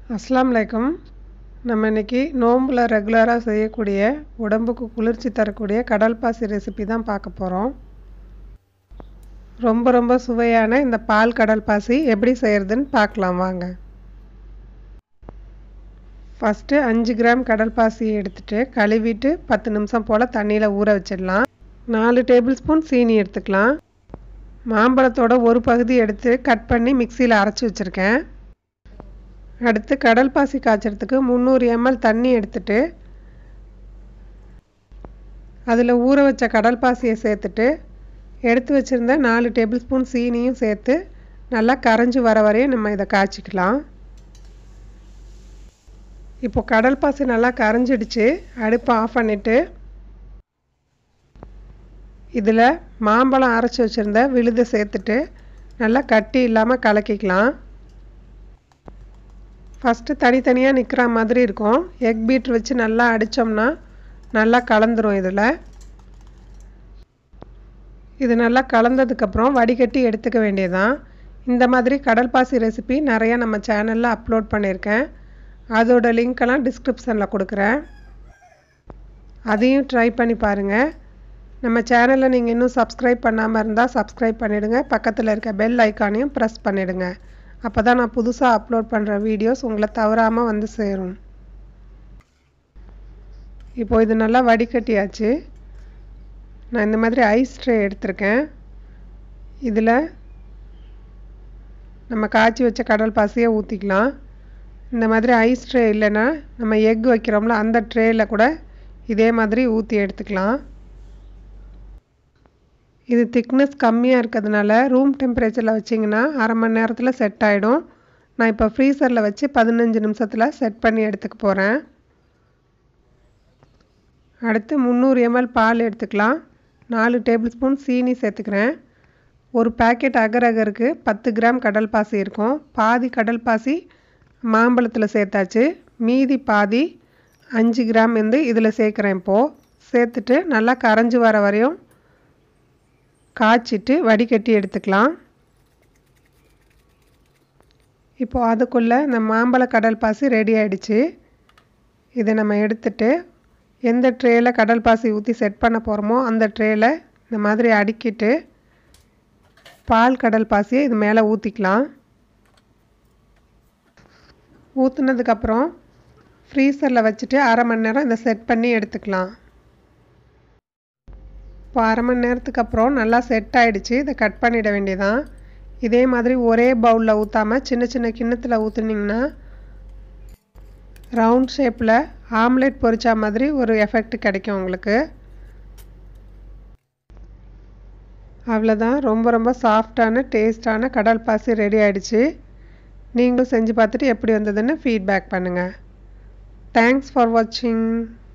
அஸ்ஸலாமு அலைக்கும் நம்ம இன்னைக்கு நோம்பில் ரெகுலராக செய்யக்கூடிய உடம்புக்கு குளிர்ச்சி தரக்கூடிய கடல் பாசி ரெசிபி தான் பார்க்க போகிறோம் ரொம்ப ரொம்ப சுவையான இந்த பால் கடல் பாசி எப்படி செய்கிறதுன்னு பார்க்கலாம் வாங்க ஃபஸ்ட்டு அஞ்சு கிராம் கடல் பாசியை எடுத்துகிட்டு கழுவிட்டு பத்து நிமிஷம் போல் தண்ணியில் ஊற வச்சிடலாம் நாலு டேபிள் ஸ்பூன் சீனி எடுத்துக்கலாம் மாம்பழத்தோட ஒரு பகுதி எடுத்து கட் பண்ணி மிக்சியில் அரைச்சி வச்சுருக்கேன் அடுத்து கடல் பாசி காய்ச்சறதுக்கு முந்நூறு எம்எல் தண்ணி எடுத்துட்டு அதில் ஊற வச்ச கடல் பாசியை சேர்த்துட்டு எடுத்து வச்சுருந்த நாலு டேபிள் ஸ்பூன் சீனியும் சேர்த்து நல்லா கரைஞ்சி வர வரையும் நம்ம இதை காய்ச்சிக்கலாம் இப்போ கடல் பாசி நல்லா கரைஞ்சிடுச்சு அடுப்பை ஆஃப் பண்ணிவிட்டு இதில் மாம்பழம் அரைச்சி வச்சுருந்த விழுதை சேர்த்துட்டு நல்லா கட்டி இல்லாமல் கலக்கிக்கலாம் ஃபஸ்ட்டு தனித்தனியாக நிற்கிற மாதிரி இருக்கும் எக் பீட்ரு வச்சு நல்லா அடித்தோம்னா நல்லா கலந்துரும் இதில் இது நல்லா கலந்ததுக்கப்புறம் வடிகட்டி எடுத்துக்க வேண்டியதான் இந்த மாதிரி கடல் பாசி ரெசிபி நிறையா நம்ம சேனலில் அப்லோட் பண்ணியிருக்கேன் அதோட லிங்க்கெல்லாம் டிஸ்கிரிப்ஷனில் கொடுக்குறேன் அதையும் ட்ரை பண்ணி பாருங்கள் நம்ம சேனலை நீங்கள் இன்னும் சப்ஸ்கிரைப் பண்ணாமல் இருந்தால் சப்ஸ்கிரைப் பண்ணிவிடுங்க பக்கத்தில் இருக்க பெல் ஐக்கானையும் ப்ரெஸ் பண்ணிவிடுங்க அப்போ தான் நான் புதுசாக அப்லோட் பண்ணுற வீடியோஸ் உங்களை தவறாமல் வந்து சேரும் இப்போது இது நல்லா வடிகட்டியாச்சு நான் இந்த மாதிரி ஐஸ் ட்ரே எடுத்திருக்கேன் இதில் நம்ம காய்ச்சி வச்ச கடல் பாசியை ஊற்றிக்கலாம் இந்த மாதிரி ஐஸ் ட்ரே இல்லைன்னா நம்ம எக் வைக்கிறோம்ல அந்த ட்ரேயில் கூட இதே மாதிரி ஊற்றி எடுத்துக்கலாம் இது திக்னஸ் கம்மியாக இருக்கிறதுனால ரூம் டெம்பரேச்சரில் வச்சிங்கன்னா அரை மணி நேரத்தில் செட் ஆகிடும் நான் இப்போ ஃப்ரீசரில் வச்சு பதினஞ்சு நிமிஷத்தில் செட் பண்ணி எடுத்துக்க போகிறேன் அடுத்து முந்நூறு எம்எல் பால் எடுத்துக்கலாம் நாலு டேபிள் ஸ்பூன் சீனி சேர்த்துக்கிறேன் ஒரு பேக்கெட் அகர் அகருக்கு பத்து கிராம் கடல் பாசி இருக்கும் பாதி கடல் பாசி மாம்பழத்தில் சேர்த்தாச்சு மீதி பாதி அஞ்சு கிராம் வந்து இதில் சேர்க்குறேன் இப்போது சேர்த்துட்டு நல்லா கரைஞ்சி வர வரையும் காய்ச்சிட்டு வடிகட்டி எடுத்துக்கலாம் இப்போது அதுக்குள்ளே இந்த மாம்பழ கடல் பாசி ரெடி ஆகிடுச்சு இதை நம்ம எடுத்துட்டு எந்த ட்ரேயில் கடல் பாசி ஊற்றி செட் பண்ண போகிறோமோ அந்த ட்ரேயில் இந்த மாதிரி அடுக்கிட்டு பால் கடல் பாசியை இது மேலே ஊற்றிக்கலாம் ஊற்றுனதுக்கப்புறம் ஃப்ரீசரில் வச்சுட்டு அரை மணி நேரம் இதை செட் பண்ணி எடுத்துக்கலாம் இப்போ அரை மணி நேரத்துக்கு அப்புறம் நல்லா செட் ஆகிடுச்சு இதை கட் பண்ணிட வேண்டியதான் இதே மாதிரி ஒரே பவுலில் ஊற்றாமல் சின்ன சின்ன கிண்ணத்தில் ஊற்றுனீங்கன்னா ரவுண்ட் ஷேப்பில் ஆம்லேட் பொரிச்சா மாதிரி ஒரு எஃபெக்ட் கிடைக்கும் உங்களுக்கு அவ்வளோதான் ரொம்ப ரொம்ப சாஃப்டான டேஸ்டான கடல் பாசி ரெடி ஆகிடுச்சு நீங்களும் செஞ்சு பார்த்துட்டு எப்படி வந்ததுன்னு ஃபீட்பேக் பண்ணுங்கள் தேங்க்ஸ் ஃபார் வாட்சிங்